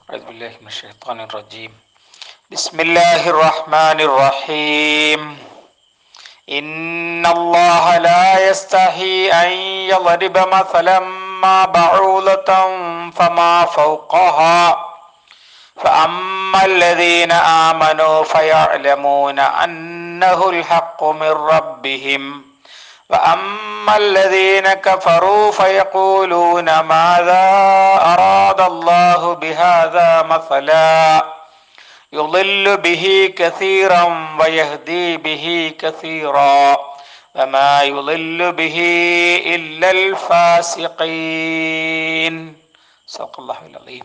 أعوذ بالله من الشيطان الرجيم بسم الله الرحمن الرحيم إن الله لا يستحي أن يضرب مثلا ما بعوضة فما فوقها فأما الذين آمنوا فيعلمون أنه الحق من ربهم وأما الذين كفروا فيقولون ماذا أراد الله بهذا مثلا يضل به كثيرا ويهدي به كثيرا وما يضل به إلا الفاسقين صدق الله العظيم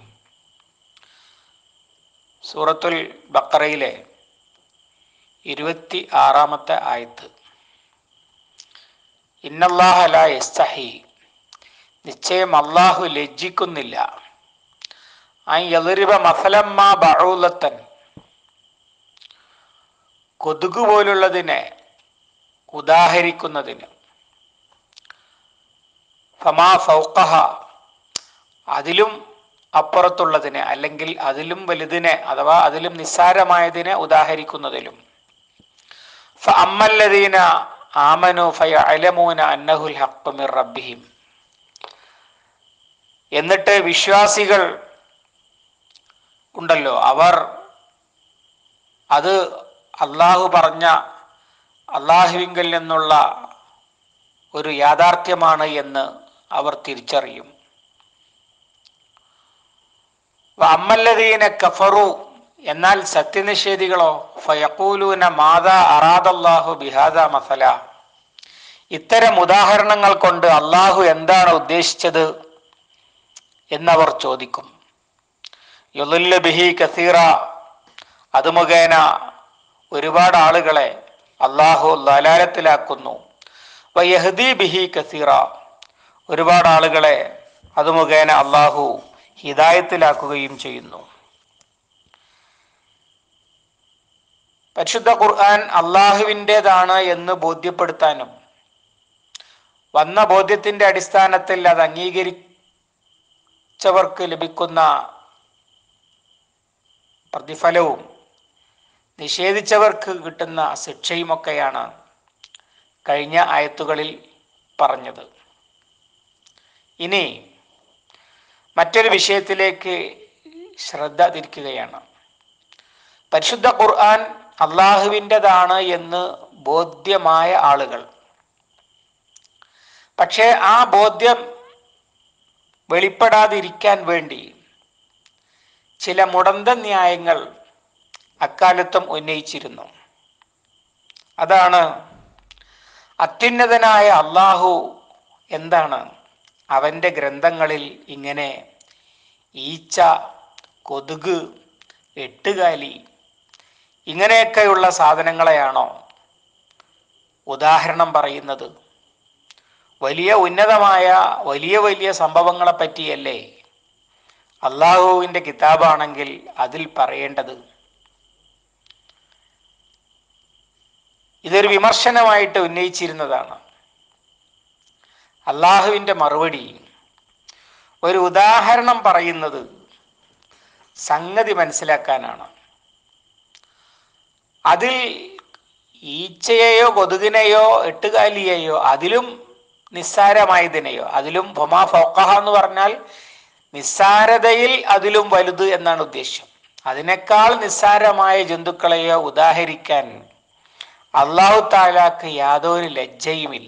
സൂറത്തുൽ ബക്കറയിലെ ഇരുപത്തി ആറാമത്തെ ആയത്ത് ഇന്നല്ലാഹ ലാ യസ്തഹി നിശ്ചയം അള്ളാഹു ലജ്ജിക്കുന്നില്ല ആ യളിരിബ മസലമ്മ ബഴൂലത്തൻ കൊതുക് പോലുള്ളതിനെ ഉദാഹരിക്കുന്നതിന് ഫമാ ഫൗക്കഹ അതിലും അപ്പുറത്തുള്ളതിനെ അല്ലെങ്കിൽ അതിലും വലുതിനെ അഥവാ അതിലും നിസ്സാരമായതിനെ ഉദാഹരിക്കുന്നതിലും അമ്മല്ലദീന ആമനു ഫയഅലമൂന അന്നഹുൽ ഹഖ് മിർ റബ്ബിഹിം എന്നിട്ട് വിശ്വാസികൾ ഉണ്ടല്ലോ അവർ അത് അള്ളാഹു പറഞ്ഞ അള്ളാഹുവിങ്കൽ നിന്നുള്ള ഒരു യാഥാർത്ഥ്യമാണ് എന്ന് അവർ തിരിച്ചറിയും അമ്മല്ലദീന കഫറു എന്നാൽ സത്യനിഷേധികളോ ഫയക്കൂലൂന മാതാ അറാദല്ലാഹു ബിഹാദ മസല ഇത്തരം ഉദാഹരണങ്ങൾ കൊണ്ട് അള്ളാഹു എന്താണ് ഉദ്ദേശിച്ചത് എന്നവർ ചോദിക്കും യുലുല്ല ബിഹി കസീറ അത് മുഖേന ഒരുപാട് ആളുകളെ അള്ളാഹു ലലാലത്തിലാക്കുന്നു വയഹദി ബിഹി കസീറ ഒരുപാട് ആളുകളെ അത് മുഖേന അള്ളാഹു ഹിദായത്തിലാക്കുകയും ചെയ്യുന്നു പരിശുദ്ധ ഖുർആൻ അള്ളാഹുവിൻ്റെതാണ് എന്ന് ബോധ്യപ്പെടുത്താനും വന്ന ബോധ്യത്തിന്റെ അടിസ്ഥാനത്തിൽ അത് അംഗീകരിച്ചവർക്ക് ലഭിക്കുന്ന പ്രതിഫലവും നിഷേധിച്ചവർക്ക് കിട്ടുന്ന ശിക്ഷയുമൊക്കെയാണ് കഴിഞ്ഞ ആയത്തുകളിൽ പറഞ്ഞത് ഇനി മറ്റൊരു വിഷയത്തിലേക്ക് ശ്രദ്ധ തിരിക്കുകയാണ് പരിശുദ്ധ ഖുർആൻ അള്ളാഹുവിൻ്റെതാണ് എന്ന് ബോധ്യമായ ആളുകൾ പക്ഷേ ആ ബോധ്യം വെളിപ്പെടാതിരിക്കാൻ വേണ്ടി ചില മുടന്ത ന്യായങ്ങൾ അക്കാലത്തും ഉന്നയിച്ചിരുന്നു അതാണ് അത്യുന്നതനായ അള്ളാഹു എന്താണ് അവൻ്റെ ഗ്രന്ഥങ്ങളിൽ ഇങ്ങനെ ഈച്ച കൊതുക് എട്ടുകാലി ഇങ്ങനെയൊക്കെയുള്ള സാധനങ്ങളെയാണോ ഉദാഹരണം പറയുന്നത് വലിയ ഉന്നതമായ വലിയ വലിയ സംഭവങ്ങളെ പറ്റിയല്ലേ അള്ളാഹുവിൻ്റെ കിതാബാണെങ്കിൽ അതിൽ പറയേണ്ടത് ഇതൊരു വിമർശനമായിട്ട് ഉന്നയിച്ചിരുന്നതാണ് അള്ളാഹുവിൻ്റെ മറുപടി ഒരു ഉദാഹരണം പറയുന്നത് സംഗതി മനസ്സിലാക്കാനാണ് അതിൽ ഈച്ചയെയോ കൊതുകിനെയോ എട്ടുകാലിയെയോ അതിലും നിസ്സാരമായതിനെയോ അതിലും ഫൊമാ ഫോക്കഹ എന്ന് പറഞ്ഞാൽ നിസ്സാരതയിൽ അതിലും വലുത് എന്നാണ് ഉദ്ദേശ്യം അതിനേക്കാൾ നിസ്സാരമായ ജന്തുക്കളെയോ ഉദാഹരിക്കാൻ അള്ളാഹു താലാക്ക് യാതൊരു ലജ്ജയുമില്ല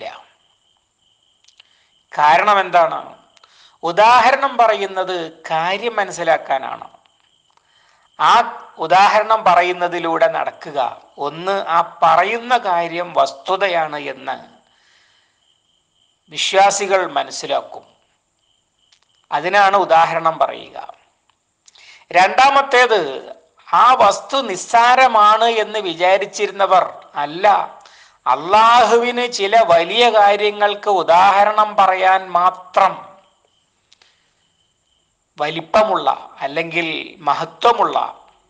കാരണം എന്താണ് ഉദാഹരണം പറയുന്നത് കാര്യം മനസ്സിലാക്കാനാണ് ആ ഉദാഹരണം പറയുന്നതിലൂടെ നടക്കുക ഒന്ന് ആ പറയുന്ന കാര്യം വസ്തുതയാണ് എന്ന് വിശ്വാസികൾ മനസ്സിലാക്കും അതിനാണ് ഉദാഹരണം പറയുക രണ്ടാമത്തേത് ആ വസ്തു നിസ്സാരമാണ് എന്ന് വിചാരിച്ചിരുന്നവർ അല്ല അള്ളാഹുവിന് ചില വലിയ കാര്യങ്ങൾക്ക് ഉദാഹരണം പറയാൻ മാത്രം വലിപ്പമുള്ള അല്ലെങ്കിൽ മഹത്വമുള്ള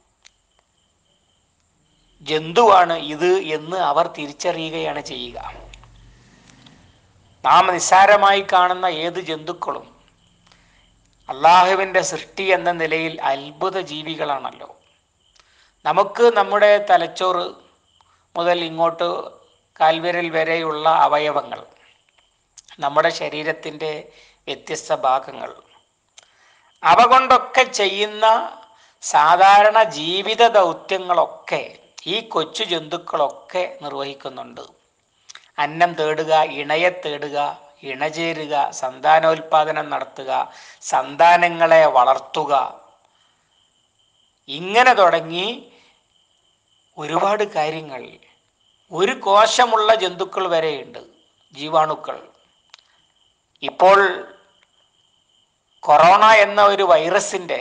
ജന്തുവാണ് ഇത് എന്ന് അവർ തിരിച്ചറിയുകയാണ് ചെയ്യുക നാം നിസ്സാരമായി കാണുന്ന ഏത് ജന്തുക്കളും അള്ളാഹുവിൻ്റെ സൃഷ്ടി എന്ന നിലയിൽ അത്ഭുത ജീവികളാണല്ലോ നമുക്ക് നമ്മുടെ തലച്ചോറ് മുതൽ ഇങ്ങോട്ട് കാൽവിരൽ വരെയുള്ള അവയവങ്ങൾ നമ്മുടെ ശരീരത്തിൻ്റെ വ്യത്യസ്ത ഭാഗങ്ങൾ അവ കൊണ്ടൊക്കെ ചെയ്യുന്ന സാധാരണ ജീവിത ദൗത്യങ്ങളൊക്കെ ഈ കൊച്ചു ജന്തുക്കളൊക്കെ നിർവഹിക്കുന്നുണ്ട് അന്നം തേടുക ഇണയെ തേടുക ഇണചേരുക സന്താനോൽപാദനം നടത്തുക സന്താനങ്ങളെ വളർത്തുക ഇങ്ങനെ തുടങ്ങി ഒരുപാട് കാര്യങ്ങൾ ഒരു കോശമുള്ള ജന്തുക്കൾ വരെയുണ്ട് ജീവാണുക്കൾ ഇപ്പോൾ കൊറോണ എന്ന ഒരു വൈറസിൻ്റെ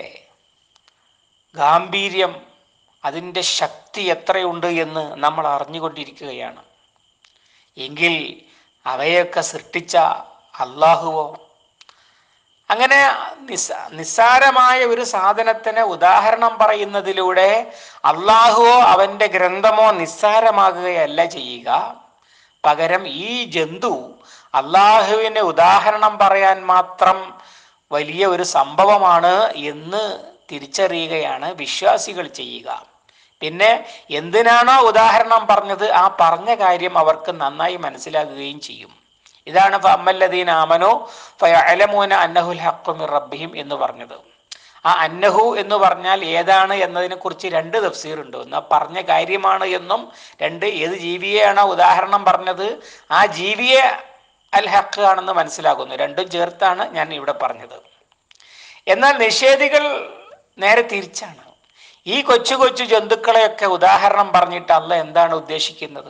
ഗാംഭീര്യം അതിൻ്റെ ശക്തി എത്രയുണ്ട് എന്ന് നമ്മൾ അറിഞ്ഞുകൊണ്ടിരിക്കുകയാണ് എങ്കിൽ അവയൊക്കെ സൃഷ്ടിച്ച അള്ളാഹുവോ അങ്ങനെ നിസ്സ നിസ്സാരമായ ഒരു സാധനത്തിന് ഉദാഹരണം പറയുന്നതിലൂടെ അള്ളാഹുവോ അവൻ്റെ ഗ്രന്ഥമോ നിസ്സാരമാകുകയല്ല ചെയ്യുക പകരം ഈ ജന്തു അള്ളാഹുവിനെ ഉദാഹരണം പറയാൻ മാത്രം വലിയ ഒരു സംഭവമാണ് എന്ന് തിരിച്ചറിയുകയാണ് വിശ്വാസികൾ ചെയ്യുക പിന്നെ എന്തിനാണോ ഉദാഹരണം പറഞ്ഞത് ആ പറഞ്ഞ കാര്യം അവർക്ക് നന്നായി മനസ്സിലാകുകയും ചെയ്യും ഇതാണ് ഫമ്മല്ലദീൻ ആമനോ ഫയലമൂന അന്നഹുൽ ഹക്കുമിർ റബ്ബിഹിം എന്ന് പറഞ്ഞത് ആ അന്നഹു എന്ന് പറഞ്ഞാൽ ഏതാണ് എന്നതിനെ കുറിച്ച് രണ്ട് തഫ്സീർ ഉണ്ട് ഒന്ന് ആ പറഞ്ഞ കാര്യമാണ് എന്നും രണ്ട് ഏത് ജീവിയെയാണോ ഉദാഹരണം പറഞ്ഞത് ആ ജീവിയെ അൽ ഹക്ക് ആണെന്ന് മനസ്സിലാകുന്നു രണ്ടും ചേർത്താണ് ഞാൻ ഇവിടെ പറഞ്ഞത് എന്നാൽ നിഷേധികൾ നേരെ തിരിച്ചാണ് ഈ കൊച്ചു കൊച്ചു ജന്തുക്കളെയൊക്കെ ഉദാഹരണം പറഞ്ഞിട്ട് അല്ല എന്താണ് ഉദ്ദേശിക്കുന്നത്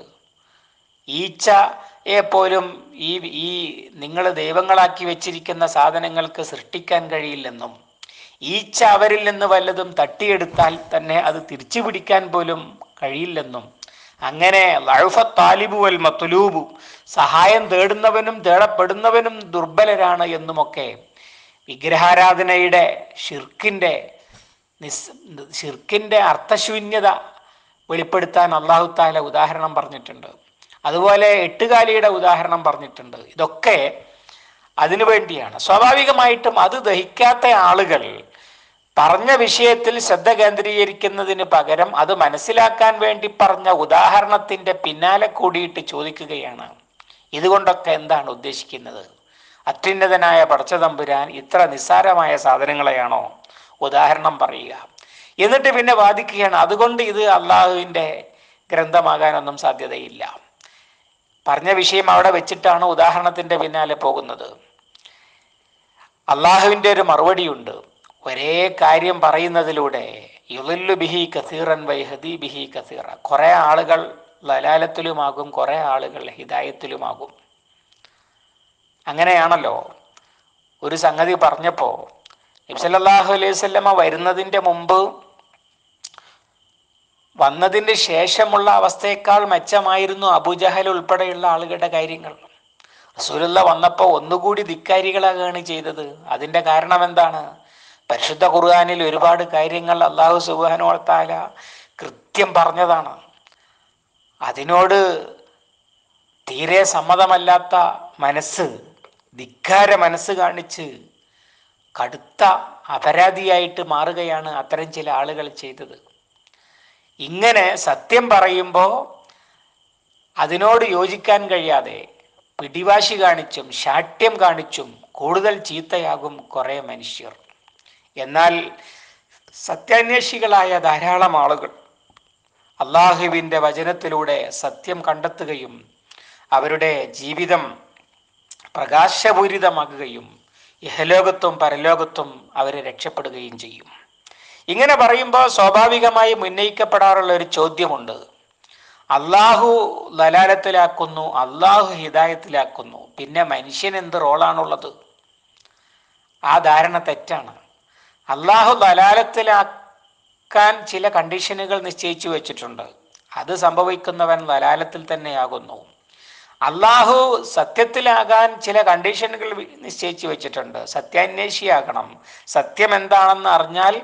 ഈച്ചയെ പോലും ഈ ഈ നിങ്ങൾ ദൈവങ്ങളാക്കി വെച്ചിരിക്കുന്ന സാധനങ്ങൾക്ക് സൃഷ്ടിക്കാൻ കഴിയില്ലെന്നും ഈച്ച അവരിൽ നിന്ന് വല്ലതും തട്ടിയെടുത്താൽ തന്നെ അത് തിരിച്ചു പിടിക്കാൻ പോലും കഴിയില്ലെന്നും അങ്ങനെ ലഴുഫ താലിബു വൽ മത്തുലൂബു സഹായം തേടുന്നവനും തേടപ്പെടുന്നവനും ദുർബലരാണ് എന്നുമൊക്കെ വിഗ്രഹാരാധനയുടെ ഷിർക്കിൻ്റെ നിസ് ഷിർക്കിൻ്റെ അർത്ഥശൂന്യത വെളിപ്പെടുത്താൻ അള്ളാഹു താല ഉദാഹരണം പറഞ്ഞിട്ടുണ്ട് അതുപോലെ എട്ടുകാലിയുടെ ഉദാഹരണം പറഞ്ഞിട്ടുണ്ട് ഇതൊക്കെ അതിനു വേണ്ടിയാണ് സ്വാഭാവികമായിട്ടും അത് ദഹിക്കാത്ത ആളുകൾ പറഞ്ഞ വിഷയത്തിൽ ശ്രദ്ധ കേന്ദ്രീകരിക്കുന്നതിന് പകരം അത് മനസ്സിലാക്കാൻ വേണ്ടി പറഞ്ഞ ഉദാഹരണത്തിന്റെ പിന്നാലെ കൂടിയിട്ട് ചോദിക്കുകയാണ് ഇതുകൊണ്ടൊക്കെ എന്താണ് ഉദ്ദേശിക്കുന്നത് അത്യുന്നതനായ പടച്ചതമ്പുരാൻ ഇത്ര നിസ്സാരമായ സാധനങ്ങളെയാണോ ഉദാഹരണം പറയുക എന്നിട്ട് പിന്നെ വാദിക്കുകയാണ് അതുകൊണ്ട് ഇത് അള്ളാഹുവിൻ്റെ ഗ്രന്ഥമാകാനൊന്നും സാധ്യതയില്ല പറഞ്ഞ വിഷയം അവിടെ വെച്ചിട്ടാണ് ഉദാഹരണത്തിന്റെ പിന്നാലെ പോകുന്നത് അള്ളാഹുവിൻ്റെ ഒരു മറുപടിയുണ്ട് ഒരേ കാര്യം പറയുന്നതിലൂടെ യുലല്ലു ബിഹി കസീറൻ വൈഹദി ബിഹി കസീറ കുറേ ആളുകൾ ലലാലത്തിലുമാകും കുറേ ആളുകൾ ഹിദായത്തിലുമാകും അങ്ങനെയാണല്ലോ ഒരു സംഗതി പറഞ്ഞപ്പോൾ നബ്സല്ലാഹു അലൈഹി സ്വല്ലമ വരുന്നതിൻ്റെ മുമ്പ് വന്നതിന് ശേഷമുള്ള അവസ്ഥയേക്കാൾ മെച്ചമായിരുന്നു അബുജഹൽ ഉൾപ്പെടെയുള്ള ആളുകളുടെ കാര്യങ്ങൾ റസൂലുള്ള വന്നപ്പോൾ ഒന്നുകൂടി ധിക്കാരികളാകുകയാണ് ചെയ്തത് അതിൻ്റെ കാരണം എന്താണ് പരിശുദ്ധ ഖുർആാനിൽ ഒരുപാട് കാര്യങ്ങൾ അള്ളാഹു സുബാനോത്താല കൃത്യം പറഞ്ഞതാണ് അതിനോട് തീരെ സമ്മതമല്ലാത്ത മനസ്സ് ധിക്കാര മനസ്സ് കാണിച്ച് കടുത്ത അപരാധിയായിട്ട് മാറുകയാണ് അത്തരം ചില ആളുകൾ ചെയ്തത് ഇങ്ങനെ സത്യം പറയുമ്പോൾ അതിനോട് യോജിക്കാൻ കഴിയാതെ പിടിവാശി കാണിച്ചും ശാഠ്യം കാണിച്ചും കൂടുതൽ ചീത്തയാകും കുറേ മനുഷ്യർ എന്നാൽ സത്യാന്വേഷികളായ ധാരാളം ആളുകൾ അള്ളാഹുവിൻ്റെ വചനത്തിലൂടെ സത്യം കണ്ടെത്തുകയും അവരുടെ ജീവിതം പ്രകാശപൂരിതമാകുകയും ഇഹലോകത്തും പരലോകത്തും അവരെ രക്ഷപ്പെടുകയും ചെയ്യും ഇങ്ങനെ പറയുമ്പോൾ സ്വാഭാവികമായും ഉന്നയിക്കപ്പെടാറുള്ള ഒരു ചോദ്യമുണ്ട് അള്ളാഹു ലലാലത്തിലാക്കുന്നു അള്ളാഹു ഹിദായത്തിലാക്കുന്നു പിന്നെ മനുഷ്യൻ എന്ത് റോളാണുള്ളത് ആ ധാരണ തെറ്റാണ് അള്ളാഹു ലലാലത്തിലാക്കാൻ ചില കണ്ടീഷനുകൾ നിശ്ചയിച്ചു വെച്ചിട്ടുണ്ട് അത് സംഭവിക്കുന്നവൻ ലലാലത്തിൽ തന്നെയാകുന്നു അള്ളാഹു സത്യത്തിലാകാൻ ചില കണ്ടീഷനുകൾ വി- നിശ്ചയിച്ചു വെച്ചിട്ടുണ്ട് സത്യാന്വേഷിയാകണം സത്യം എന്താണെന്ന് അറിഞ്ഞാൽ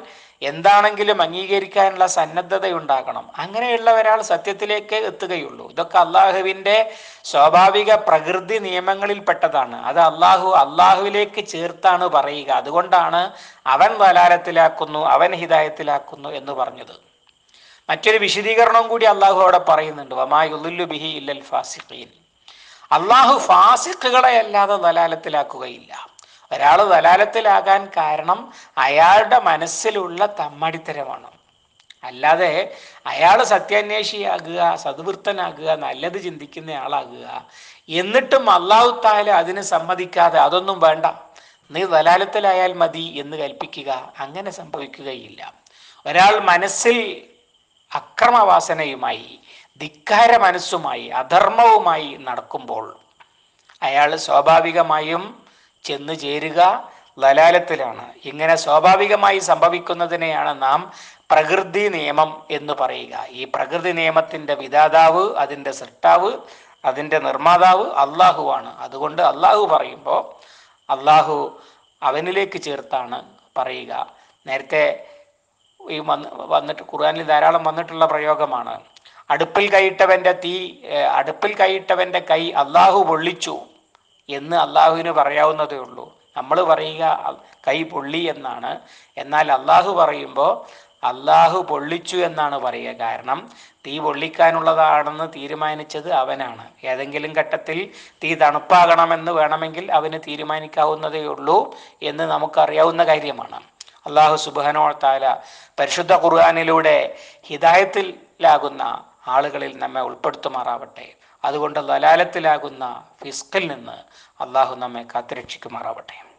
എന്താണെങ്കിലും അംഗീകരിക്കാനുള്ള സന്നദ്ധത ഉണ്ടാകണം അങ്ങനെയുള്ള ഒരാൾ സത്യത്തിലേക്ക് എത്തുകയുള്ളൂ ഇതൊക്കെ അള്ളാഹുവിൻ്റെ സ്വാഭാവിക പ്രകൃതി നിയമങ്ങളിൽപ്പെട്ടതാണ് അത് അള്ളാഹു അള്ളാഹുവിലേക്ക് ചേർത്താണ് പറയുക അതുകൊണ്ടാണ് അവൻ വലാലത്തിലാക്കുന്നു അവൻ ഹിതായത്തിലാക്കുന്നു എന്ന് പറഞ്ഞത് മറ്റൊരു വിശദീകരണവും കൂടി അള്ളാഹു അവിടെ പറയുന്നുണ്ട് വമായുല്ലു ബിഹി ഇല്ലൽ ഫാസിഖീൻ അള്ളാഹു ഫാസിഖുകളെ അല്ലാതെ ദലാലത്തിലാക്കുകയില്ല ഒരാൾ ദലാലത്തിലാകാൻ കാരണം അയാളുടെ മനസ്സിലുള്ള തമ്മടിത്തരമാണ് അല്ലാതെ അയാൾ സത്യാന്വേഷിയാകുക സദ്വൃത്തനാകുക നല്ലത് ചിന്തിക്കുന്ന ആളാകുക എന്നിട്ടും അള്ളാഹു താല അതിന് സമ്മതിക്കാതെ അതൊന്നും വേണ്ട നീ ദലാലത്തിലായാൽ മതി എന്ന് കൽപ്പിക്കുക അങ്ങനെ സംഭവിക്കുകയില്ല ഒരാൾ മനസ്സിൽ അക്രമവാസനയുമായി ധിക്കാര മനസ്സുമായി അധർമ്മവുമായി നടക്കുമ്പോൾ അയാൾ സ്വാഭാവികമായും ചെന്ന് ചേരുക ലലാലത്തിലാണ് ഇങ്ങനെ സ്വാഭാവികമായി സംഭവിക്കുന്നതിനെയാണ് നാം പ്രകൃതി നിയമം എന്ന് പറയുക ഈ പ്രകൃതി നിയമത്തിൻ്റെ വിധാതാവ് അതിൻ്റെ സൃഷ്ടാവ് അതിൻ്റെ നിർമ്മാതാവ് അള്ളാഹുവാണ് അതുകൊണ്ട് അള്ളാഹു പറയുമ്പോൾ അള്ളാഹു അവനിലേക്ക് ചേർത്താണ് പറയുക നേരത്തെ ഈ വന്ന് വന്നിട്ട് ഖുർആനിൽ ധാരാളം വന്നിട്ടുള്ള പ്രയോഗമാണ് അടുപ്പിൽ കൈയിട്ടവൻ്റെ തീ ഏർ, അടുപ്പിൽ കൈയിട്ടവൻ്റെ കൈ അള്ളാഹു പൊള്ളിച്ചു എന്ന് അള്ളാഹുവിന് പറയാവുന്നതേ ഉള്ളൂ നമ്മൾ പറയുക അ- കൈ പൊള്ളി എന്നാണ് എന്നാൽ അള്ളാഹു പറയുമ്പോൾ അള്ളാഹു പൊള്ളിച്ചു എന്നാണ് പറയുക കാരണം തീ പൊള്ളിക്കാനുള്ളതാണെന്ന് തീരുമാനിച്ചത് അവനാണ് ഏതെങ്കിലും ഘട്ടത്തിൽ തീ തണുപ്പാകണമെന്ന് വേണമെങ്കിൽ അവന് തീരുമാനിക്കാവുന്നതേ ഉള്ളൂ എന്ന് നമുക്കറിയാവുന്ന കാര്യമാണ് അള്ളാഹു സുബാനോ താല പരിശുദ്ധ ഖുർആാനിലൂടെ ഹിദായത്തിലാകുന്ന ആളുകളിൽ നമ്മെ ഉൾപ്പെടുത്തുമാറാവട്ടെ അതുകൊണ്ട് ലലാലത്തിലാകുന്ന ഫിസ്കിൽ നിന്ന് അള്ളാഹു നമ്മെ കാത്തുരക്ഷിക്കുമാറാവട്ടെ